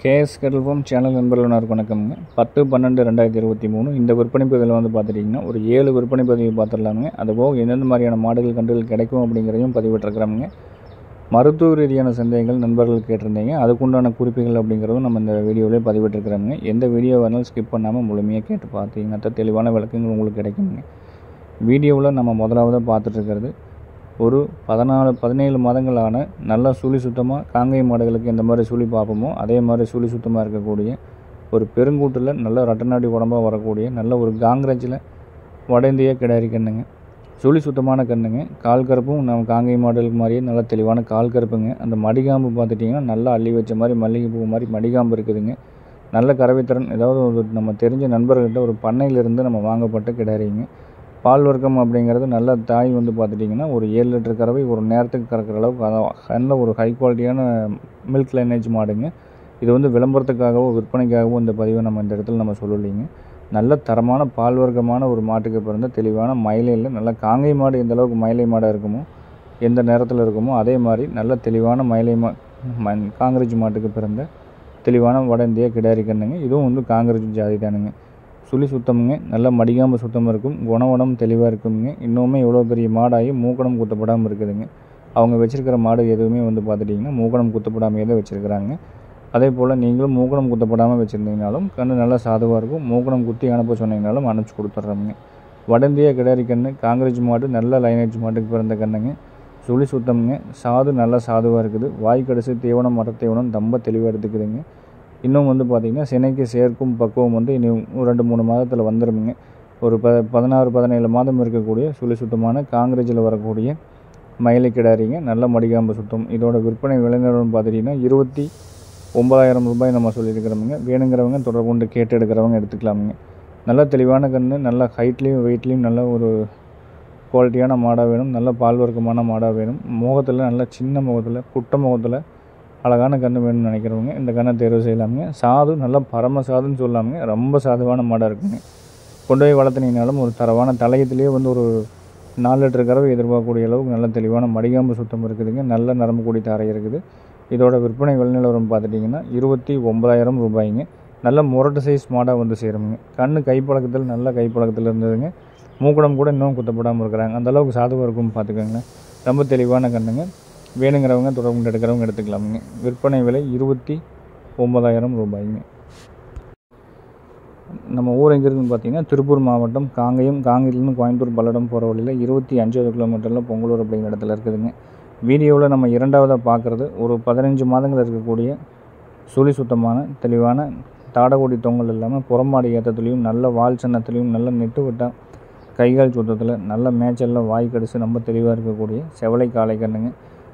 KS kettle form channel நண்பர்களுக்கு வணக்கம்ங்க பத்து பன்னெண்டு ரெண்டாயிரத்தி இருபத்தி மூணு இந்த விற்பனை பதிவில் வந்து பார்த்துட்டிங்கன்னா ஒரு ஏழு விற்பனை பதிவு பார்த்துடலாமுங்க அதுபோக எந்தெந்த மாதிரியான மாடுகள் கன்றுகள் கிடைக்கும் அப்படிங்கிறதையும் பதிவிட்டிருக்கிறோமுங்க மருத்துவ ரீதியான சந்தேகங்கள் நண்பர்கள் கேட்டிருந்தீங்க அதுக்குண்டான குறிப்புகள் அப்படிங்கிறதும் நம்ம இந்த வீடியோவிலே பதிவிட்டிருக்கிறோமுங்க எந்த வீடியோ வேணாலும் ஸ்கிப் பண்ணாமல் முழுமையாக கேட்டு பார்த்தீங்கன்னா தான் தெளிவான விளக்கங்கள் உங்களுக்கு கிடைக்குங்க வீடியோவில் நம்ம முதலாவதாக பார்த்துட்ருக்கிறது ஒரு பதினாலு பதினேழு மாதங்களான நல்ல சுழி சுத்தமாக காங்கை மாடுகளுக்கு எந்த மாதிரி சுழி பார்ப்போமோ அதே மாதிரி சுழி சுத்தமாக இருக்கக்கூடிய ஒரு பெருங்கூட்டில் நல்ல ரட்டநாடி உடம்பாக வரக்கூடிய நல்ல ஒரு காங்கிரேஜில் வட இந்திய கிடாரி கண்ணுங்க சுழி சுத்தமான கண்ணுங்க கால் கருப்பும் நம்ம காங்கை மாடுகளுக்கு மாதிரியே நல்ல தெளிவான கால் கருப்புங்க அந்த மடிகாம்பு பார்த்துட்டிங்கன்னா நல்லா அள்ளி வச்ச மாதிரி மல்லிகைப்பூ மாதிரி மடிகாம்பு இருக்குதுங்க நல்ல கறவைத்திறன் ஏதாவது ஒரு நம்ம தெரிஞ்ச நண்பர்கிட்ட ஒரு பண்ணையிலிருந்து நம்ம வாங்கப்பட்ட கிடாரிங்க பால் வர்க்கம் அப்படிங்கிறது நல்ல தாய் வந்து பார்த்துட்டிங்கன்னா ஒரு ஏழு லிட்டர் கறவை ஒரு நேரத்துக்கு கறக்கிற அளவுக்கு அதான் நல்ல ஒரு ஹை குவாலிட்டியான மில்க் லைனேஜ் மாடுங்க இது வந்து விளம்பரத்துக்காகவோ விற்பனைக்காகவோ இந்த பதிவை நம்ம இந்த இடத்துல நம்ம சொல்லலைங்க நல்ல தரமான பால் வர்க்கமான ஒரு மாட்டுக்கு பிறந்த தெளிவான மயிலையில் நல்ல காங்கை மாடு எந்த அளவுக்கு மயிலை மாடாக இருக்குமோ எந்த நேரத்தில் இருக்குமோ அதே மாதிரி நல்ல தெளிவான மயிலை மா ம- காங்கிரேஜ் மாட்டுக்கு பிறந்த தெளிவான வட இந்திய கிடாரி கண்ணுங்க இதுவும் வந்து காங்கிரேஜ் ஜாதி தானுங்க சுழி சுத்தமுங்க நல்ல மடிகாம்பு சுத்தம் இருக்கும் குணவடம் தெளிவாக இருக்குங்க இன்னுமே எவ்வளோ பெரிய மாடாகி மூக்கணம் குத்தப்படாமல் இருக்குதுங்க அவங்க வச்சிருக்கிற மாடு எதுவுமே வந்து பார்த்துட்டிங்கன்னா மூக்கணம் குத்தப்படாமையே தான் வச்சுருக்கிறாங்க அதே போல் நீங்களும் மூக்கணம் குத்தப்படாமல் வச்சுருந்தீங்கனாலும் கண்ணு நல்லா சாதுவாக இருக்கும் மூக்கணம் குத்தி அனுப்ப சொன்னீங்கனாலும் அனுப்பிச்சி கொடுத்துட்றோமுங்க வடந்திய கிடாரி கண்ணு காங்கிரேஜ் மாடு நல்ல லைனேஜ் மாட்டுக்கு பிறந்த கண்ணுங்க சுழி சுத்தமுங்க சாது நல்லா சாதுவாக இருக்குது வாய் கடிச்சு தீவனம் மர தீவனம் ரொம்ப தெளிவாக எடுத்துக்குதுங்க இன்னும் வந்து பார்த்திங்கன்னா சினைக்கு சேர்க்கும் பக்குவம் வந்து இனி ஒரு ரெண்டு மூணு மாதத்தில் வந்துருமுங்க ஒரு ப பதினாறு பதினேழு மாதம் இருக்கக்கூடிய சுழி சுத்தமான காங்கிரேஜில் வரக்கூடிய மயிலை கிடாரிங்க நல்ல மடிகாம்பு சுத்தம் இதோட விற்பனை விளைநிலம் பார்த்துட்டிங்கன்னா இருபத்தி ஒம்பதாயிரம் ரூபாய் நம்ம சொல்லியிருக்கிறோமுங்க வேணுங்கிறவங்க தொடர்பு கொண்டு கேட்டு எடுக்கிறவங்க எடுத்துக்கலாமுங்க நல்ல தெளிவான கன்று நல்ல ஹைட்லேயும் வெயிட்லேயும் நல்ல ஒரு குவாலிட்டியான மாடாக வேணும் நல்ல பால் வர்க்கமான மாடாக வேணும் முகத்தில் நல்ல சின்ன முகத்தில் குட்டை முகத்தில் அழகான கன்று வேணும்னு நினைக்கிறவங்க இந்த கண்ணை தேர்வு செய்யலாமுங்க சாது நல்ல பரம சாதுன்னு சொல்லலாமுங்க ரொம்ப சாதுவான மாடாக இருக்குங்க கொண்டு போய் வளர்த்துனீங்கனாலும் ஒரு தரவான தலையத்திலேயே வந்து ஒரு நாலு லிட்டர் கறவை எதிர்பார்க்கக்கூடிய அளவுக்கு நல்ல தெளிவான மடிகாம்பு சுத்தம் இருக்குதுங்க நல்ல நரம்பு கூடி தாரை இருக்குது இதோட விற்பனை விலைநிலவரம் பார்த்துட்டிங்கன்னா இருபத்தி ஒன்பதாயிரம் ரூபாய்ங்க நல்ல முரட்டு சைஸ் மாடாக வந்து சேருமுங்க கண்ணு கைப்பழக்கத்தில் நல்ல கைப்பழக்கத்தில் இருந்ததுங்க மூக்குடம் கூட இன்னும் குத்தப்படாமல் இருக்கிறாங்க அந்த அளவுக்கு சாதுவாக இருக்கும் பார்த்துக்கோங்களேன் ரொம்ப தெளிவான கண்ணுங்க வேணுங்கிறவங்க தொடர்பு கொண்டு எடுக்கிறவங்க எடுத்துக்கலாமுங்க விற்பனை விலை இருபத்தி ஒன்பதாயிரம் ரூபாய்ங்க நம்ம ஊர் எங்கே இருக்குன்னு பார்த்தீங்கன்னா திருப்பூர் மாவட்டம் காங்கயம் காங்கேயத்துலேருந்து கோயம்புத்தூர் பல்லடம் போகிற வழியில் இருபத்தி அஞ்சாவது கிலோமீட்டரில் பொங்கலூர் அப்படிங்கிற இடத்துல இருக்குதுங்க வீடியோவில் நம்ம இரண்டாவதாக பார்க்குறது ஒரு பதினஞ்சு மாதங்கள் இருக்கக்கூடிய சுழி சுத்தமான தெளிவான தாடகோடி தொங்கல் இல்லாமல் புறமாடி ஏற்றத்துலேயும் நல்ல வால் சின்னத்துலேயும் நல்ல நெட்டு விட்டா கைகால் சுத்தத்தில் நல்ல மேய்ச்சலில் வாய் கடிச்சு ரொம்ப தெளிவாக இருக்கக்கூடிய செவலை காளை கண்ணுங்க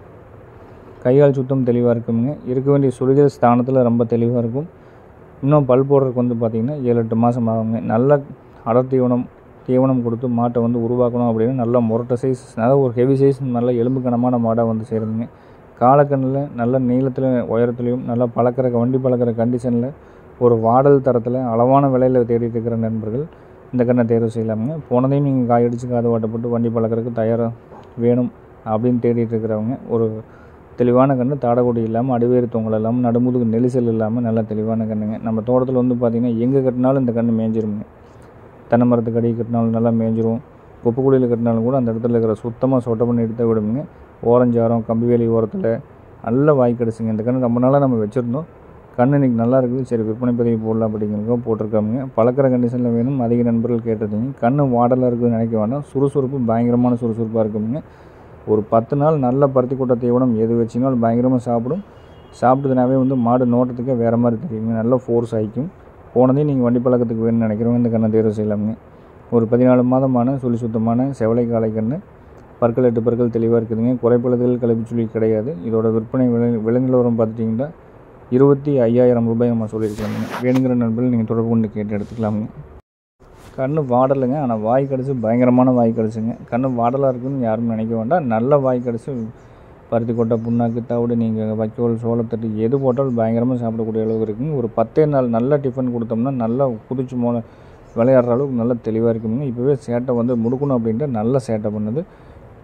கைகால் சுத்தம் தெளிவாக இருக்குங்க இருக்க வேண்டிய சுழிகள் ஸ்தானத்தில் ரொம்ப தெளிவாக இருக்கும் இன்னும் பல் போடுறதுக்கு வந்து பார்த்திங்கன்னா ஏழு எட்டு மாதம் ஆகுங்க நல்ல அடர் தீவனம் தீவனம் கொடுத்து மாட்டை வந்து உருவாக்கணும் அப்படின்னு நல்ல முரட்டை சைஸ் நல்ல ஒரு ஹெவி சைஸ் நல்ல எலும்பு கனமான மாடாக வந்து சேருதுங்க காலக்கண்ணில் நல்ல நீளத்தில் உயரத்துலையும் நல்லா பழக்கிற வண்டி பழக்கிற கண்டிஷனில் ஒரு வாடல் தரத்தில் அளவான விலையில் தேடிட்டு இருக்கிற நண்பர்கள் இந்த கண்ணை தேர்வு செய்யலாமுங்க போனதையும் நீங்கள் காயடிச்சு காது வாட்டப்பட்டு வண்டி பழக்கிறதுக்கு தயாராக வேணும் அப்படின்னு தேடிட்டு இருக்கிறவங்க ஒரு தெளிவான கன்று தாடகுடி இல்லாமல் அடிவேறு தொங்கல் இல்லாமல் நடுமுதுகு நெரிசல் இல்லாமல் நல்ல தெளிவான கன்றுங்க நம்ம தோட்டத்தில் வந்து பார்த்திங்கன்னா எங்கே கட்டினாலும் இந்த கன்று மேய்ஞ்சிருங்க தென்னை மரத்துக்கு அடி கட்டினாலும் நல்லா மேய்ஞ்சிரும் குப்பை குழியில் கட்டினாலும் கூட அந்த இடத்துல இருக்கிற சுத்தமாக சொட்டை பண்ணி எடுத்து விடுங்க ஓரஞ்சாரம் கம்பிவேலி ஓரத்தில் நல்ல வாய் கிடச்சுங்க இந்த கன்று ரொம்ப நாளாக நம்ம வச்சுருந்தோம் கன்று இன்றைக்கி நல்லா இருக்குது சரி விற்பனை பதிவு போடலாம் அப்படிங்கிறதுக்காக போட்டிருக்காங்க பழக்கிற கண்டிஷனில் வேணும் அதிக நண்பர்கள் கேட்டிருந்தீங்க கன்று வாடலாக இருக்குதுன்னு நினைக்க வேண்டாம் சுறுசுறுப்பு பயங்கரமான சுறுசுறுப்பாக இருக்குங்க ஒரு பத்து நாள் நல்ல பருத்தி கொட்டை தீவனம் எது வச்சினாலும் பயங்கரமாக சாப்பிடும் சாப்பிட்டதுனாவே வந்து மாடு நோட்டத்துக்கே வேறு மாதிரி தெரியுங்க நல்ல ஃபோர்ஸ் ஆகிக்கும் போனதையும் நீங்கள் வண்டி பழக்கத்துக்கு வேணும்னு நினைக்கிறவங்க இந்த கண்ணை தேர்வு செய்யலாமுங்க ஒரு பதினாலு மாதமான சுழி சுத்தமான செவலை காளை கன்று பற்கள் எட்டு பற்கள் தெளிவாக இருக்குதுங்க குறைப்பழுதுகள் கழிப்பு சுழி கிடையாது இதோட விற்பனை விலை விலை நிலவரம் பார்த்துட்டிங்கன்னா இருபத்தி ஐயாயிரம் ரூபாய் நம்ம சொல்லியிருக்கலாமுங்க வேணுங்கிற நண்பர்கள் நீங்கள் தொடர்பு கொண்டு கேட்டு எடுத்துக்கலாமுங்க கண்ணு வாடலைங்க ஆனால் வாய் கடிச்சு பயங்கரமான வாய் கடிச்சுங்க கண்ணு வாடலாக இருக்குன்னு யாரும் நினைக்க வேண்டாம் நல்ல வாய் கடிச்சு பருத்தி கொட்டை புண்ணாக்கு தவிடு நீங்கள் வைக்கோல் சோளத்தட்டு எது போட்டாலும் பயங்கரமாக சாப்பிடக்கூடிய அளவுக்கு இருக்குங்க ஒரு பத்தே நாள் நல்ல டிஃபன் கொடுத்தோம்னா நல்லா குதிச்சு மோன விளையாடுற அளவுக்கு நல்ல தெளிவாக இருக்குங்க இப்போவே சேட்டை வந்து முடுக்கணும் அப்படின்ட்டு நல்ல சேட்டை பண்ணுது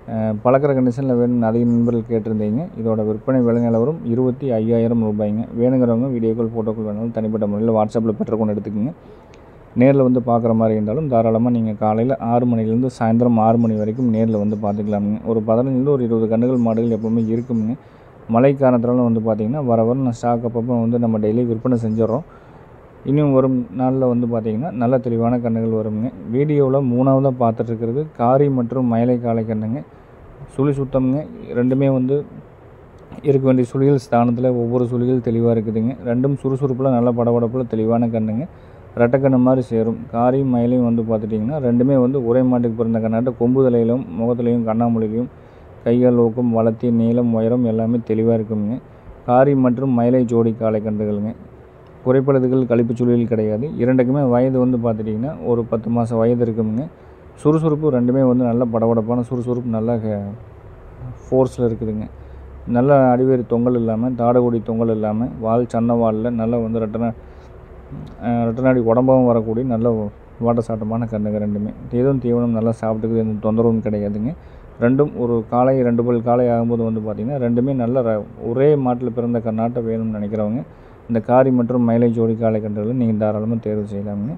அஹ், பழக்கிற கண்டிஷனில் வேணும்னு அதிக நண்பர்கள் கேட்டிருந்தீங்க இதோட விற்பனை விலை நிலவரம் இருபத்தி ஐயாயிரம் ரூபாய்ங்க வேணுங்கிறவங்க வீடியோக்கள் ஃபோட்டோக்கள் வேணாலும் தனிப்பட்ட முறையில் வாட்ஸ்அப்பில் பெற்றுக்கொண்டு எடுத்துக்கோங்க நேரில் வந்து பார்க்குற மாதிரி இருந்தாலும் தாராளமாக நீங்கள் காலையில் ஆறு மணிலேருந்து சாயந்தரம் ஆறு மணி வரைக்கும் நேரில் வந்து பார்த்துக்கலாமுங்க ஒரு பதினஞ்சுலேருந்து ஒரு இருபது கன்றுகள் மாடுகள் எப்போவுமே இருக்குமுங்க மழை காரணத்தினால வந்து பார்த்திங்கன்னா வர வர நான் ஸ்டாக் அப்பப்போ வந்து நம்ம டெய்லி விற்பனை செஞ்சிடறோம் இன்னும் வரும் நாளில் வந்து பார்த்திங்கன்னா நல்ல தெளிவான கன்றுகள் வருங்க வீடியோவில் மூணாவதாக பார்த்துட்டு இருக்கிறது காரி மற்றும் மயிலை காளை கன்றுங்க சுழி சுத்தம்ங்க ரெண்டுமே வந்து இருக்க வேண்டிய சுழிகள் ஸ்தானத்தில் ஒவ்வொரு சுழிகள் தெளிவாக இருக்குதுங்க ரெண்டும் சுறுசுறுப்பில் நல்ல படபடப்பில் தெளிவான கண்ணுங்க ரெட்டக்கண்ணு மாதிரி சேரும் காரியும் மயிலையும் வந்து பார்த்துட்டிங்கன்னா ரெண்டுமே வந்து ஒரே மாட்டுக்கு பிறந்த கண்ணாட்ட கொம்பு தலையிலும் முகத்துலையும் கண்ணாமொழிலையும் கைகால் ஊக்கம் வளர்த்தி நீளம் உயரம் எல்லாமே தெளிவாக இருக்குங்க காரி மற்றும் மயிலை ஜோடி காளை கன்றுகளுங்க குறைப்பழுதுகள் கழிப்புச் சுழிகள் கிடையாது இரண்டுக்குமே வயது வந்து பார்த்துட்டிங்கன்னா ஒரு பத்து மாதம் வயது இருக்குங்க சுறுசுறுப்பு ரெண்டுமே வந்து நல்ல படபடப்பான சுறுசுறுப்பு நல்லா ஃபோர்ஸில் இருக்குதுங்க நல்ல அடிவேறு தொங்கல் இல்லாமல் தாடகுடி தொங்கல் இல்லாமல் வால் சன்ன வாலில் நல்லா வந்து ரெட்டன ரெட்டநாடி உடம்பாகவும் வரக்கூடிய நல்ல வாட்ட சாட்டமான கண்ணுங்க ரெண்டுமே எதுவும் தீவனம் நல்லா சாப்பிட்டுக்குது எந்த தொந்தரவும் கிடையாதுங்க ரெண்டும் ஒரு காலை ரெண்டு பல் காலை ஆகும்போது வந்து பார்த்திங்கன்னா ரெண்டுமே நல்ல ர- ஒரே மாட்டில் பிறந்த கண்ணாட்டை வேணும்னு நினைக்கிறவங்க இந்த காரி மற்றும் மயிலை ஜோடி காளை கன்றுகளை நீங்கள் தாராளமாக தேர்வு செய்யலாமுங்க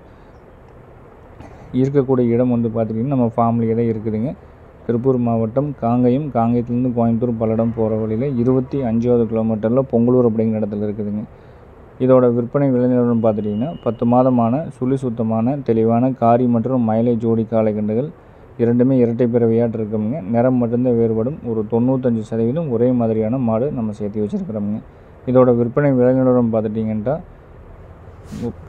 இருக்கக்கூடிய இடம் வந்து பார்த்திங்கன்னா நம்ம ஃபார்ம்லேயே தான் இருக்குதுங்க திருப்பூர் மாவட்டம் காங்கயம் காங்கயத்துலேருந்து கோயம்புத்தூர் பல்லடம் போகிற வழியில் இருபத்தி அஞ்சாவது கிலோமீட்டரில் பொங்கலூர் அப்படிங்கிற இடத்துல இருக்குதுங்க இதோட விற்பனை விலை நிலவரம் பார்த்துட்டிங்கன்னா பத்து மாதமான சுழி சுத்தமான தெளிவான காரி மற்றும் மயிலை ஜோடி காளை கண்டுகள் இரண்டுமே இரட்டை பிறவியாட்டு இருக்குங்க நிறம் மட்டும்தான் வேறுபடும் ஒரு தொண்ணூத்தஞ்சு சதவீதம் ஒரே மாதிரியான மாடு நம்ம சேர்த்து வச்சுருக்கிறோமுங்க இதோட விற்பனை விலை நிலவரம் பார்த்துட்டிங்கன்னா முப்-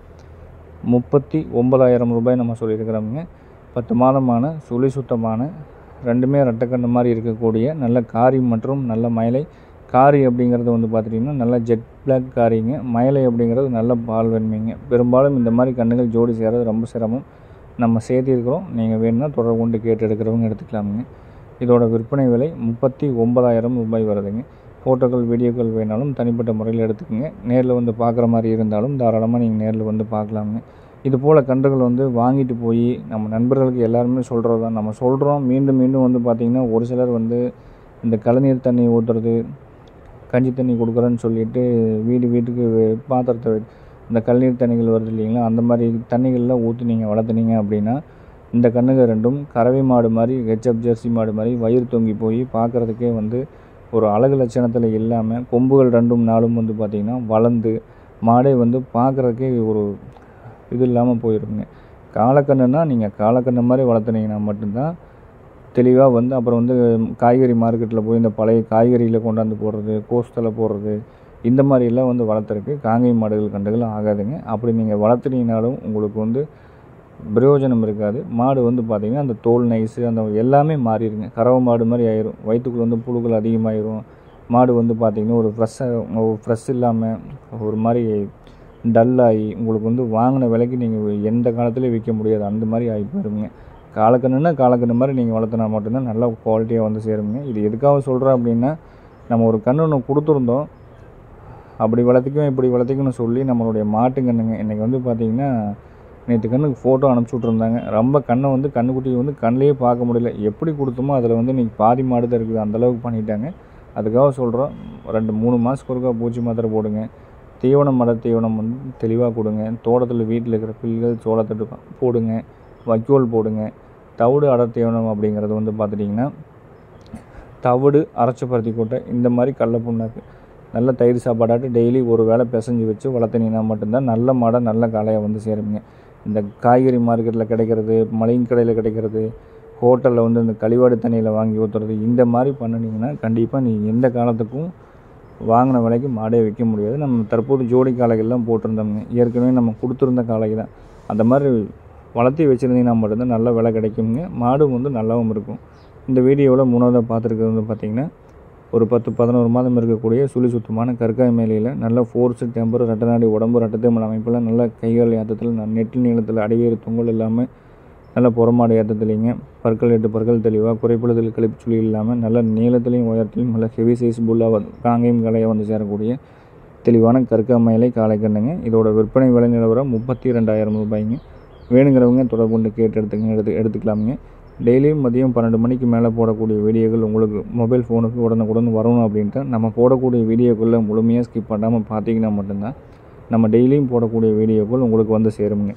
முப்பத்தி ஒன்பதாயிரம் ரூபாய் நம்ம சொல்லியிருக்கிறோமுங்க பத்து மாதமான சுழி சுத்தமான ரெண்டுமே ரெட்டைக்கண்ணு மாதிரி இருக்கக்கூடிய நல்ல காரி மற்றும் நல்ல மயிலை காரி அப்படிங்கிறது வந்து பார்த்துட்டிங்கன்னா நல்ல ஜெட் பிளாக் காரிங்க மயிலை அப்படிங்கிறது நல்ல பால் வெண்மைங்க பெரும்பாலும் இந்த மாதிரி கண்ணுகள் ஜோடி சேரது ரொம்ப சிரமம் நம்ம சேர்த்திருக்கிறோம் நீங்கள் வேணும்னா தொடர்பு கொண்டு கேட்டு எடுக்கிறவங்க எடுத்துக்கலாமுங்க இதோட விற்பனை விலை முப்பத்தி ஒன்பதாயிரம் ரூபாய் வருதுங்க ஃபோட்டோக்கள் வீடியோக்கள் வேணாலும் தனிப்பட்ட முறையில் எடுத்துக்கோங்க நேரில் வந்து பார்க்குற மாதிரி இருந்தாலும் தாராளமாக நீங்கள் நேரில் வந்து பார்க்கலாமுங்க இது போல் கன்றுகள் வந்து வாங்கிட்டு போய் நம்ம நண்பர்களுக்கு எல்லாருமே சொல்கிறது தான் நம்ம சொல்கிறோம் மீண்டும் மீண்டும் வந்து பார்த்திங்கன்னா ஒரு சிலர் வந்து இந்த கழுநீர் தண்ணி ஊற்றுறது கஞ்சி தண்ணி கொடுக்குறேன்னு சொல்லிட்டு வீடு வீட்டுக்கு வே- பாத்திரத்தை வை- இந்த கழுநீர் தண்ணிகள் வருது இல்லைங்களா அந்த மாதிரி தண்ணிகளில் ஊற்றி நீங்கள் வளர்த்துனீங்க அப்படின்னா இந்த கண்ணுங்க ரெண்டும் கறவை மாடு மாதிரி ஹெச்எப் ஜெர்சி மாடு மாதிரி வயிறு தொங்கி போய் பார்க்குறதுக்கே வந்து ஒரு அழகு லட்சணத்தில் இல்லாமல் கொம்புகள் ரெண்டும் நாளும் வந்து பார்த்திங்கன்னா வளர்ந்து மாடே வந்து பார்க்குறதுக்கே ஒரு இது இல்லாமல் போயிருங்க காலக்கண்ணுன்னா நீங்கள் காலக்கண்ணு மாதிரி வளர்த்துனீங்கன்னா மட்டும்தான் தெளிவாக வந்து அப்புறம் வந்து காய்கறி மார்க்கெட்டில் போய் இந்த பழைய காய்கறியில் கொண்டாந்து போடுறது கோஸ்தலை போடுறது இந்த மாதிரிலாம் வந்து வளர்த்துறதுக்கு காங்கேயம் மாடுகள் கண்டுகள் ஆகாதுங்க அப்படி நீங்கள் வளர்த்துனீங்கனாலும் உங்களுக்கு வந்து பிரயோஜனம் இருக்காது மாடு வந்து பார்த்திங்கன்னா அந்த தோல் நைஸு அந்த எல்லாமே மாறிடுங்க கறவை மாடு மாதிரி ஆயிரும் வயிற்றுக்குள்ள வந்து புழுக்கள் அதிகமாயிரும் மாடு வந்து பார்த்திங்கன்னா ஒரு ஃப்ரெஷ்ஷாக ஃப்ரெஷ் இல்லாமல் ஒரு மாதிரி டல்லாகி உங்களுக்கு வந்து வாங்கின விலைக்கு நீங்கள் எந்த காலத்துலேயும் விற்க முடியாது அந்த மாதிரி ஆகி போயிருங்க காலக்கண்ணுன்னா காலக்கண்ணு மாதிரி நீங்கள் வளர்த்துனா மட்டும்தான் நல்ல குவாலிட்டியாக வந்து சேருங்க இது எதுக்காக சொல்கிறேன் அப்படின்னா நம்ம ஒரு கன்று ஒன்று கொடுத்துருந்தோம் அப்படி வளர்த்திக்கும் இப்படி வளர்த்திக்கும்னு சொல்லி நம்மளுடைய மாட்டுங்கண்ணுங்க இன்றைக்கி வந்து பார்த்திங்கன்னா நேற்று கண்ணுக்கு ஃபோட்டோ அனுப்பிச்சி விட்ருந்தாங்க ரொம்ப கண்ணை வந்து கண்ணுக்குட்டி வந்து கண்ணிலேயே பார்க்க முடியல எப்படி கொடுத்தோமோ அதில் வந்து இன்றைக்கி பாதி மாடு தான் இருக்குது அந்தளவுக்கு பண்ணிட்டாங்க அதுக்காக சொல்கிறோம் ரெண்டு மூணு மாதத்துக்கு ஒருக்கா பூச்சி மாத்திரை போடுங்க தீவனம் மட தீவனம் வந்து தெளிவாக கொடுங்க தோட்டத்தில் வீட்டில் இருக்கிற புல்கள் சோளத்தட்டு போடுங்க வைக்கோல் போடுங்க தவிடு அடர் தீவனம் அப்படிங்கிறது வந்து பார்த்துட்டிங்கன்னா தவிடு அரைச்ச பருத்தி கொட்டை இந்த மாதிரி கடல புண்ணாக்கு நல்ல தயிர் சாப்பாடாட்டு டெய்லி ஒரு வேளை பிசைஞ்சு வச்சு வளர்த்துனீங்கன்னா மட்டும்தான் நல்ல மாடை நல்ல காளையாக வந்து சேருங்க இந்த காய்கறி மார்க்கெட்டில் கிடைக்கிறது மளிகை கடையில் கிடைக்கிறது ஹோட்டலில் வந்து இந்த கழிவாடு தண்ணியில் வாங்கி ஊற்றுறது இந்த மாதிரி பண்ணினீங்கன்னா கண்டிப்பாக நீ எந்த காலத்துக்கும் வாங்கின விலைக்கு மாடே விற்க முடியாது நம்ம தற்போது ஜோடி காளைகள்லாம் போட்டிருந்தோம்ங்க ஏற்கனவே நம்ம கொடுத்துருந்த காளைக்கு தான் அந்த மாதிரி வளர்த்தி வச்சுருந்தீங்கன்னா மட்டும்தான் நல்ல விலை கிடைக்குங்க மாடும் வந்து நல்லாவும் இருக்கும் இந்த வீடியோவில் மூணாவதாக பார்த்துருக்கிறது வந்து பார்த்திங்கன்னா ஒரு பத்து பதினோரு மாதம் இருக்கக்கூடிய சுழி சுத்தமான கற்காய் மேலையில் நல்ல ஃபோர்ஸு டெம்பர் ரெட்டநாடி உடம்பு ரெட்டத்தேமல் அமைப்பில் நல்ல கைகால் ஏற்றத்தில் நெட்டில் நீளத்தில் அடிவேறு தொங்கல் இல்லாமல் நல்ல புறமாடு ஏற்றத்துலேங்க பற்கள் எட்டு பற்கள் தெளிவாக குறைப்படுதல் கழிப்பு சுழி இல்லாமல் நல்ல நீளத்துலேயும் உயரத்துலையும் நல்ல ஹெவி சைஸ் புல்லாக காங்கேயம் கலையாக வந்து சேரக்கூடிய தெளிவான கற்கா மயிலை காளை கண்ணுங்க இதோட விற்பனை விலை நிலவரம் முப்பத்தி ரெண்டாயிரம் ரூபாய்ங்க வேணுங்கிறவங்க தொடர்பு கொண்டு கேட்டு எடுத்துங்க எடுத்து எடுத்துக்கலாமுங்க டெய்லியும் மதியம் பன்னெண்டு மணிக்கு மேலே போடக்கூடிய வீடியோக்கள் உங்களுக்கு மொபைல் ஃபோனுக்கு உடனுக்குடன் வரணும் அப்படின்ட்டு நம்ம போடக்கூடிய வீடியோக்குள்ளே முழுமையாக ஸ்கிப் பண்ணாமல் பார்த்தீங்கன்னா மட்டும்தான் நம்ம டெய்லியும் போடக்கூடிய வீடியோக்கள் உங்களுக்கு வந்து சேருங்க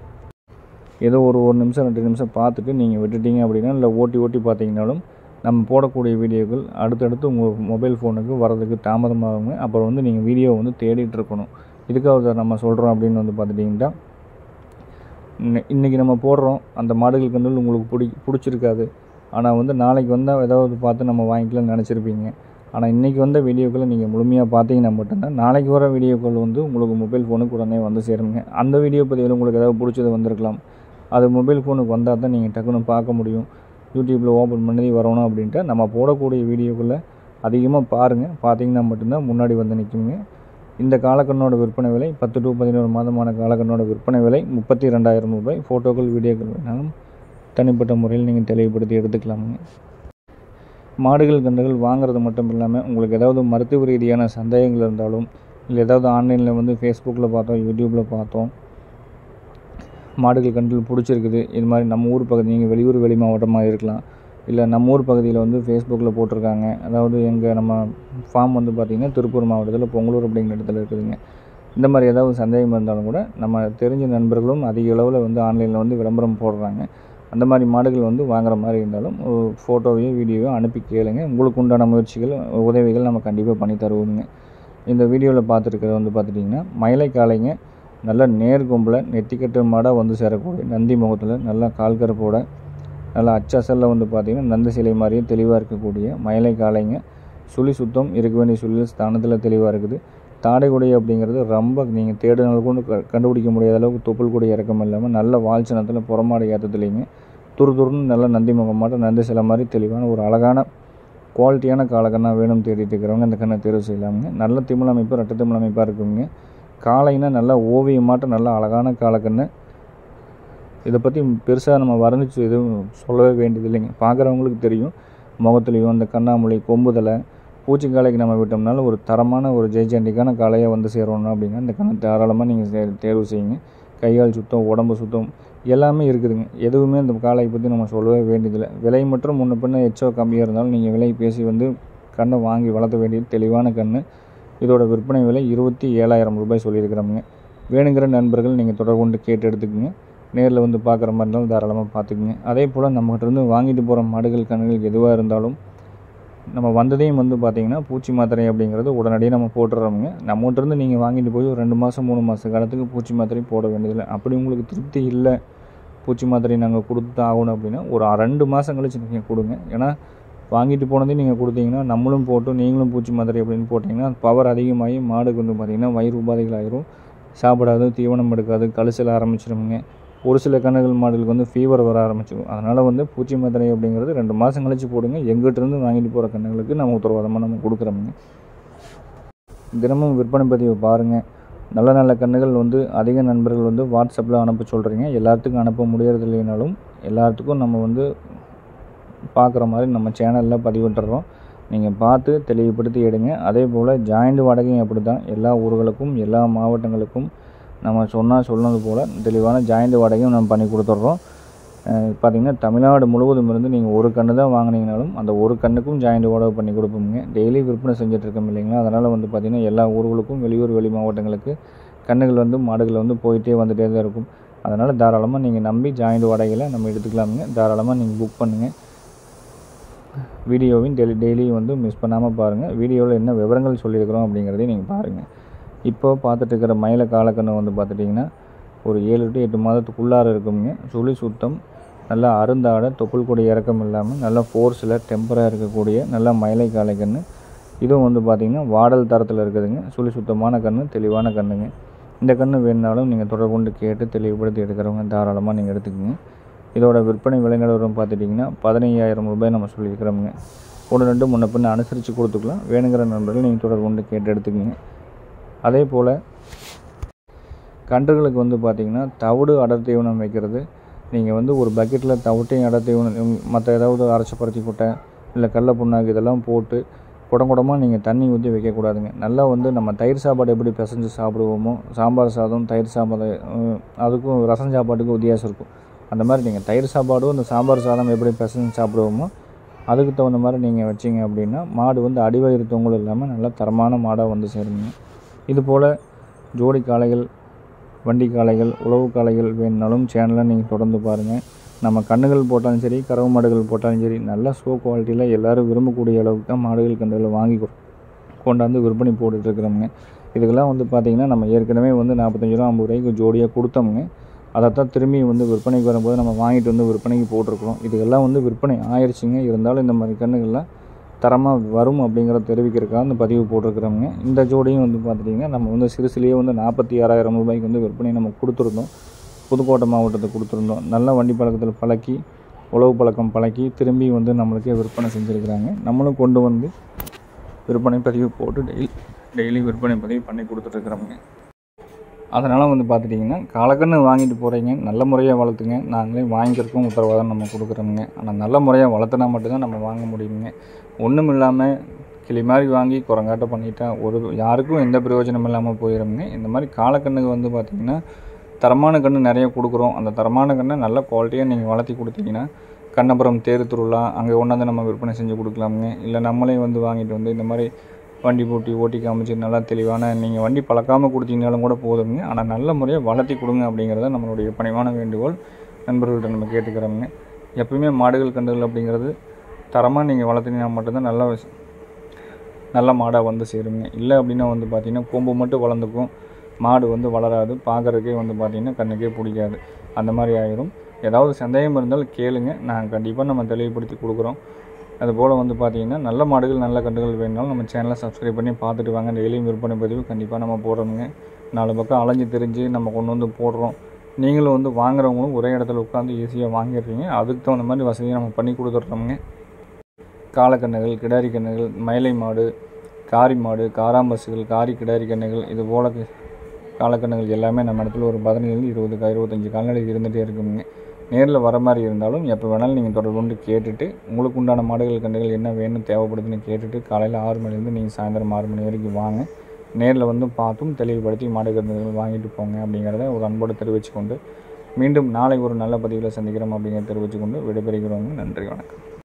ஏதோ ஒரு ஒரு நிமிஷம் ரெண்டு நிமிஷம் பார்த்துட்டு நீங்கள் விட்டுட்டீங்க அப்படின்னா இல்லை ஓட்டி ஓட்டி பார்த்தீங்கனாலும் நம்ம போடக்கூடிய வீடியோக்கள் அடுத்தடுத்து உங்கள் மொபைல் ஃபோனுக்கு வரதுக்கு தாமதமாகுங்க அப்புறம் வந்து நீங்கள் வீடியோ வந்து தேடிட்டு இருக்கணும் இதுக்காக நம்ம சொல்கிறோம் அப்படின்னு வந்து பார்த்துட்டிங்கன்னா இன்றைக்கி நம்ம போடுறோம் அந்த மாடுகள் கன்று உங்களுக்கு பிடி பிடிச்சிருக்காது ஆனால் வந்து நாளைக்கு வந்தால் ஏதாவது பார்த்து நம்ம வாங்கிக்கலாம்னு நினச்சிருப்பீங்க ஆனால் இன்றைக்கி வந்த வீடியோக்களை நீங்கள் முழுமையாக பார்த்தீங்கன்னா மட்டும்தான் நாளைக்கு வர வீடியோக்கள் வந்து உங்களுக்கு மொபைல் ஃபோனுக்கு உடனே வந்து சேருங்க அந்த வீடியோ பதிவில் உங்களுக்கு ஏதாவது பிடிச்சது வந்திருக்கலாம் அது மொபைல் ஃபோனுக்கு வந்தால் தான் நீங்கள் டக்குன்னு பார்க்க முடியும் யூடியூப்பில் ஓப்பன் பண்ணி வரணும் அப்படின்ட்டு நம்ம போடக்கூடிய வீடியோக்களை அதிகமாக பாருங்கள் பார்த்தீங்கன்னா மட்டும்தான் முன்னாடி வந்து நிற்குங்க இந்த காலக்கண்ணோட விற்பனை விலை பத்து டு பதினோரு மாதமான காலக்கண்ணோட விற்பனை விலை முப்பத்தி ரெண்டாயிரம் ரூபாய் ஃபோட்டோக்கள் வீடியோக்கள் வேணாலும் தனிப்பட்ட முறையில் நீங்கள் தெளிவுபடுத்தி எடுத்துக்கலாமுங்க மாடுகள் கன்றுகள் வாங்குறது மட்டும் இல்லாமல் உங்களுக்கு ஏதாவது மருத்துவ ரீதியான சந்தேகங்கள் இருந்தாலும் இல்லை ஏதாவது ஆன்லைனில் வந்து ஃபேஸ்புக்கில் பார்த்தோம் யூடியூப்பில் பார்த்தோம் மாடுகள் கன்றுகள் பிடிச்சிருக்குது இது மாதிரி நம்ம ஊர் பகுதி நீங்கள் வெளியூர் வெளி மாவட்டமாக இருக்கலாம் இல்லை நம்ம ஊர் பகுதியில் வந்து ஃபேஸ்புக்கில் போட்டிருக்காங்க அதாவது எங்கள் நம்ம ஃபார்ம் வந்து பார்த்திங்கன்னா திருப்பூர் மாவட்டத்தில் பொங்கலூர் அப்படிங்கிற இடத்துல இருக்குதுங்க இந்த மாதிரி ஏதாவது சந்தேகம் இருந்தாலும் கூட நம்ம தெரிஞ்ச நண்பர்களும் அதிக அளவில் வந்து ஆன்லைனில் வந்து விளம்பரம் போடுறாங்க அந்த மாதிரி மாடுகள் வந்து வாங்குற மாதிரி இருந்தாலும் ஒரு ஃபோட்டோவையோ வீடியோவையோ அனுப்பி கேளுங்க உங்களுக்கு உண்டான முயற்சிகள் உதவிகள் நம்ம கண்டிப்பாக பண்ணி தருவோங்க இந்த வீடியோவில் பார்த்துருக்கிறது வந்து பார்த்துட்டிங்கன்னா மயிலை காளைங்க நல்ல நேர்கொம்பில் நெத்திக்கட்டு மாடாக வந்து சேரக்கூடிய நந்தி முகத்தில் நல்லா கால்கரப்போட நல்லா அச்சசலில் வந்து பார்த்திங்கன்னா நந்த சிலை மாதிரியே தெளிவாக இருக்கக்கூடிய மயிலை காளைங்க சுழி சுத்தம் இருக்க வேண்டிய சுழி ஸ்தானத்தில் தெளிவாக இருக்குது தாடைக்குடி அப்படிங்கிறது ரொம்ப நீங்கள் தேடுனால கொண்டு க கண்டுபிடிக்க முடியாத அளவுக்கு தொப்புள் கூடிய இறக்கம் இல்லாமல் நல்ல வால்ச்சனத்தில் புறமாடு ஏற்றத்துலேங்க துரு துருன்னு நல்ல நந்தி முகம் மாட்டம் நந்தி சிலை மாதிரி தெளிவான ஒரு அழகான குவாலிட்டியான காலக்கண்ணா வேணும் தேடிட்டு இருக்கிறவங்க இந்த கண்ணை தேர்வு செய்யலாமுங்க நல்ல திமிழ் அமைப்பு ரெட்டை திமிழ் அமைப்பாக இருக்குங்க காளைனா நல்லா ஓவியமாட்டம் நல்ல அழகான காலக்கண்ணு இதை பற்றி பெருசாக நம்ம வர்ணிச்சு எதுவும் சொல்லவே வேண்டியது இல்லைங்க பார்க்குறவங்களுக்கு தெரியும் முகத்துலேயும் அந்த கண்ணாமொழி கொம்புதலை பூச்சிக்காலைக்கு நம்ம விட்டோம்னாலும் ஒரு தரமான ஒரு ஜெய்சண்டிக்கான காளையாக வந்து சேரணும் அப்படின்னா இந்த கண்ணை தாராளமாக நீங்கள் தேர்வு செய்யுங்க கையால் சுத்தம் உடம்பு சுத்தம் எல்லாமே இருக்குதுங்க எதுவுமே இந்த காளையை பற்றி நம்ம சொல்லவே வேண்டியதில்லை விலை மற்றும் முன்ன பின்ன எச்சோ கம்மியாக இருந்தாலும் நீங்கள் விலை பேசி வந்து கண்ணை வாங்கி வளர்த்த வேண்டியது தெளிவான கண் இதோட விற்பனை விலை இருபத்தி ஏழாயிரம் ரூபாய் சொல்லியிருக்கிறோமுங்க வேணுங்கிற நண்பர்கள் நீங்கள் தொடர்பு கொண்டு கேட்டு எடுத்துக்கோங்க நேரில் வந்து பார்க்குற மாதிரி இருந்தாலும் தாராளமாக பார்த்துக்குங்க அதே போல் நம்மகிட்ட இருந்து வாங்கிட்டு போகிற மாடுகள் கண்ணுகள் எதுவாக இருந்தாலும் நம்ம வந்ததையும் வந்து பார்த்திங்கன்னா பூச்சி மாத்திரை அப்படிங்கிறது உடனடியாக நம்ம போட்டுடுறோமுங்க நம்மகிட்ட இருந்து நீங்கள் வாங்கிட்டு போய் ஒரு ரெண்டு மாதம் மூணு மாத காலத்துக்கு பூச்சி மாத்திரை போட வேண்டியதில்லை அப்படி உங்களுக்கு திருப்தி இல்லை பூச்சி மாத்திரை நாங்கள் கொடுத்து ஆகணும் அப்படின்னா ஒரு ரெண்டு மாதம் கழிச்சு நீங்கள் கொடுங்க ஏன்னா வாங்கிட்டு போனதையும் நீங்கள் கொடுத்தீங்கன்னா நம்மளும் போட்டு நீங்களும் பூச்சி மாத்திரை அப்படின்னு போட்டிங்கன்னா பவர் அதிகமாகி மாடுக்கு வந்து பார்த்திங்கன்னா வயிறு உபாதைகள் ஆயிரும் சாப்பிடாது தீவனம் எடுக்காது கழிச்சல் ஆரம்பிச்சிருமுங்க ஒரு சில கண்ணுகள் மாடுகளுக்கு வந்து ஃபீவர் வர ஆரம்பிச்சிடும் அதனால் வந்து பூச்சி மாத்திரை அப்படிங்கிறது ரெண்டு மாதம் கழிச்சு போடுங்க எங்கிட்டேருந்து வாங்கிட்டு போகிற கண்ணுகளுக்கு நம்ம உத்தரவாதமாக நம்ம கொடுக்குறோமுங்க தினமும் விற்பனை பதிவை பாருங்கள் நல்ல நல்ல கண்ணுகள் வந்து அதிக நண்பர்கள் வந்து வாட்ஸ்அப்பில் அனுப்ப சொல்கிறீங்க எல்லாத்துக்கும் அனுப்ப முடியறது இல்லைனாலும் எல்லாத்துக்கும் நம்ம வந்து பார்க்குற மாதிரி நம்ம சேனலில் பதிவிட்டுறோம் நீங்கள் பார்த்து தெளிவுபடுத்தி எடுங்க அதே போல் ஜாயிண்ட் வாடகையும் அப்படி தான் எல்லா ஊர்களுக்கும் எல்லா மாவட்டங்களுக்கும் நம்ம சொன்னால் சொன்னது போல் தெளிவான ஜாயிண்ட் வாடகையும் நம்ம பண்ணி கொடுத்துட்றோம் பார்த்திங்கன்னா தமிழ்நாடு முழுவதும் இருந்து நீங்கள் ஒரு கன்று தான் வாங்கினீங்கனாலும் அந்த ஒரு கண்ணுக்கும் ஜாயிண்ட் வாடகை பண்ணி கொடுப்போங்க டெய்லி விற்பனை செஞ்சுட்ருக்கோம் இல்லைங்களா அதனால் வந்து பார்த்திங்கன்னா எல்லா ஊர்களுக்கும் வெளியூர் வெளி மாவட்டங்களுக்கு கண்ணுகள் வந்து மாடுகள் வந்து போயிட்டே வந்துகிட்டே தான் இருக்கும் அதனால் தாராளமாக நீங்கள் நம்பி ஜாயிண்ட் வாடகையில் நம்ம எடுத்துக்கலாமுங்க தாராளமாக நீங்கள் புக் பண்ணுங்கள் வீடியோவையும் டெய்லி டெய்லியும் வந்து மிஸ் பண்ணாமல் பாருங்கள் வீடியோவில் என்ன விவரங்கள் சொல்லியிருக்கிறோம் அப்படிங்கிறதையும் நீங்கள் பாருங்கள் இப்போ பார்த்துட்டு இருக்கிற மயில காலக்கண்ணு வந்து பார்த்துட்டிங்கன்னா ஒரு ஏழு டு எட்டு மாதத்துக்குள்ளார இருக்குங்க சுழி சுத்தம் நல்லா அருந்தாட தொப்புள் கொடி இறக்கம் இல்லாமல் நல்ல ஃபோர்ஸில் டெம்பராக இருக்கக்கூடிய நல்ல மயிலை காளைக்கன்று இதுவும் வந்து பார்த்திங்கன்னா வாடல் தரத்தில் இருக்குதுங்க சுழி சுத்தமான கன்று தெளிவான கன்றுங்க இந்த கன்று வேணுனாலும் நீங்கள் தொடர்பு கொண்டு கேட்டு தெளிவுபடுத்தி எடுக்கிறவங்க தாராளமாக நீங்கள் எடுத்துக்கோங்க இதோட விற்பனை விலை நிலவரம் பார்த்துட்டிங்கன்னா பதினையாயிரம் ரூபாய் நம்ம சொல்லியிருக்கிறோமுங்க ஒன்று ரெண்டு முன்ன பின்ன அனுசரித்து கொடுத்துக்கலாம் வேணுங்கிற நண்பர்கள் நீங்கள் தொடர்பு கொண்டு கேட்டு எடுத்துக்கோங்க அதே போல் கன்றுகளுக்கு வந்து பார்த்திங்கன்னா தவிடு அடர் தீவனம் வைக்கிறது நீங்கள் வந்து ஒரு பக்கெட்டில் தவிட்டையும் அடர் தீவனம் மற்ற ஏதாவது அரைச்சப்பருத்தி கொட்டை இல்லை கடல புண்ணாக்கு இதெல்லாம் போட்டு குடம் குடமாக நீங்கள் தண்ணி ஊற்றி வைக்கக்கூடாதுங்க நல்லா வந்து நம்ம தயிர் சாப்பாடு எப்படி பிசைஞ்சு சாப்பிடுவோமோ சாம்பார் சாதம் தயிர் சாப்பாடு அதுக்கும் ரசம் சாப்பாட்டுக்கும் வித்தியாசம் இருக்கும் அந்த மாதிரி நீங்கள் தயிர் சாப்பாடும் இந்த சாம்பார் சாதம் எப்படி பிசைஞ்சு சாப்பிடுவோமோ அதுக்கு தகுந்த மாதிரி நீங்கள் வச்சிங்க அப்படின்னா மாடு வந்து அடிவயிறு தொங்கல் இல்லாமல் நல்லா தரமான மாடாக வந்து சேருங்க இது போல் ஜோடி காளைகள் வண்டி காளைகள் உழவு காளைகள் வேணுனாலும் சேனலை நீங்கள் தொடர்ந்து பாருங்கள் நம்ம கண்ணுகள் போட்டாலும் சரி கறவை மாடுகள் போட்டாலும் சரி நல்ல ஷோ குவாலிட்டியில் எல்லோரும் விரும்பக்கூடிய அளவுக்கு தான் மாடுகள் கன்றுகளை வாங்கி கொ- கொண்டாந்து விற்பனை போட்டுட்ருக்குறோங்க இதுக்கெல்லாம் வந்து பார்த்திங்கன்னா நம்ம ஏற்கனவே வந்து நாற்பத்தஞ்சு ரூபா ஐம்பது ரூபாய்க்கு ஜோடியாக கொடுத்தோமுங்க அதைத்தான் திரும்பி வந்து விற்பனைக்கு வரும்போது நம்ம வாங்கிட்டு வந்து விற்பனைக்கு போட்டிருக்கிறோம் இதுக்கெல்லாம் வந்து விற்பனை ஆயிடுச்சுங்க இருந்தாலும் இந்த மாதிரி கன்றுகள்லாம் தரமாக வரும் அப்படிங்கிறத தெரிவிக்கிறதுக்காக இந்த பதிவு போட்டிருக்கிறோங்க இந்த ஜோடியும் வந்து பார்த்துட்டிங்கன்னா நம்ம வந்து சிறுசிலேயே வந்து நாற்பத்தி ஆறாயிரம் ரூபாய்க்கு வந்து விற்பனை நம்ம கொடுத்துருந்தோம் புதுக்கோட்டை மாவட்டத்துக்கு கொடுத்துருந்தோம் நல்ல வண்டி பழக்கத்தில் பழக்கி உழவு பழக்கம் பழக்கி திரும்பி வந்து நம்மளுக்கே விற்பனை செஞ்சுருக்கிறாங்க நம்மளும் கொண்டு வந்து விற்பனை பதிவு போட்டு டெய்லி டெய்லி விற்பனை பதிவு பண்ணி கொடுத்துட்ருக்குறோங்க அதனால் வந்து பார்த்துட்டிங்கன்னா காலக்கன்று வாங்கிட்டு போகிறீங்க நல்ல முறையாக வளர்த்துங்க நாங்களே வாங்கிக்கிறதுக்கும் உத்தரவாதம் நம்ம கொடுக்குறோமுங்க ஆனால் நல்ல முறையாக வளர்த்துனா மட்டும்தான் நம்ம வாங்க முடியுங்க ஒன்றும் இல்லாமல் கிளி மாதிரி வாங்கி குரங்காட்ட பண்ணிட்டா ஒரு யாருக்கும் எந்த பிரயோஜனம் இல்லாமல் போயிடுங்க இந்த மாதிரி காலக்கண்ணுக்கு வந்து பார்த்திங்கன்னா தரமான கன்று நிறைய கொடுக்குறோம் அந்த தரமான கண்ணை நல்ல குவாலிட்டியாக நீங்கள் வளர்த்தி கொடுத்தீங்கன்னா கண்ணபுரம் தேர் திருவிழா அங்கே கொண்டாந்து நம்ம விற்பனை செஞ்சு கொடுக்கலாமுங்க இல்லை நம்மளே வந்து வாங்கிட்டு வந்து இந்த மாதிரி வண்டி பூட்டி ஓட்டி காமிச்சு நல்லா தெளிவான நீங்கள் வண்டி பழக்காமல் கொடுத்தீங்கனாலும் கூட போதுங்க ஆனால் நல்ல முறையாக வளர்த்தி கொடுங்க அப்படிங்கிறத நம்மளுடைய பணிவான வேண்டுகோள் நண்பர்கள்ட்ட நம்ம கேட்டுக்கிறோங்க எப்பயுமே மாடுகள் கன்றுகள் அப்படிங்கிறது தரமாக நீங்கள் வளர்த்துனீங்கன்னா மட்டும்தான் நல்ல விஷ- நல்ல மாடாக வந்து சேருங்க இல்லை அப்படின்னா வந்து பார்த்திங்கன்னா கொம்பு மட்டும் வளர்ந்துக்கும் மாடு வந்து வளராது பார்க்குறதுக்கே வந்து பார்த்திங்கன்னா கண்ணுக்கே பிடிக்காது அந்த மாதிரி ஆயிரும் ஏதாவது சந்தேகம் இருந்தால் கேளுங்க நான் கண்டிப்பாக நம்ம தெளிவுபடுத்தி கொடுக்குறோம் அதுபோல் வந்து பார்த்திங்கன்னா நல்ல மாடுகள் நல்ல கன்றுகள் வேணுனாலும் நம்ம சேனலை சப்ஸ்கிரைப் பண்ணி பார்த்துட்டு வாங்க டெய்லியும் விற்பனை பதிவு கண்டிப்பாக நம்ம போடுறோமுங்க நாலு பக்கம் அலைஞ்சு தெரிஞ்சு நம்ம கொண்டு வந்து போடுறோம் நீங்களும் வந்து வாங்குறவங்களும் ஒரே இடத்துல உட்காந்து ஈஸியாக வாங்கிடுறீங்க அதுக்கு தகுந்த மாதிரி வசதியை நம்ம பண்ணி கொடுத்துட்றோமுங்க காளக்கண்ணுகள் கிடாரி கண்ணுகள் மயிலை மாடு காரி மாடு காராம்பசுகள் காரி கிடாரி கண்ணுகள் இது போல் க- காளக்கண்ணுகள் எல்லாமே நம்ம இடத்துல ஒரு பதினேழு இருபது க- இருபத்தஞ்சி கால்நடை இருந்துகிட்டே இருக்குங்க நேரில் வர மாதிரி இருந்தாலும் எப்போ வேணாலும் நீங்கள் தொடர்பு கொண்டு கேட்டுட்டு உங்களுக்கு உண்டான மாடுகள் கண்டுகள் என்ன வேணும் தேவைப்படுதுன்னு கேட்டுட்டு காலையில் ஆறு மணிலேருந்து நீங்கள் சாயந்தரம் ஆறு மணி வரைக்கும் வாங்க நேரில் வந்து பார்த்தும் தெளிவுபடுத்தி மாடு கன்றுகள் வாங்கிட்டு போங்க அப்படிங்கிறத ஒரு அன்போடு தெரிவித்துக்கொண்டு மீண்டும் நாளை ஒரு நல்ல பதிவில் சந்திக்கிறோம் அப்படிங்கிறத தெரிவித்துக்கொண்டு விடைபெறுகிறோங்க நன்றி வணக்கம்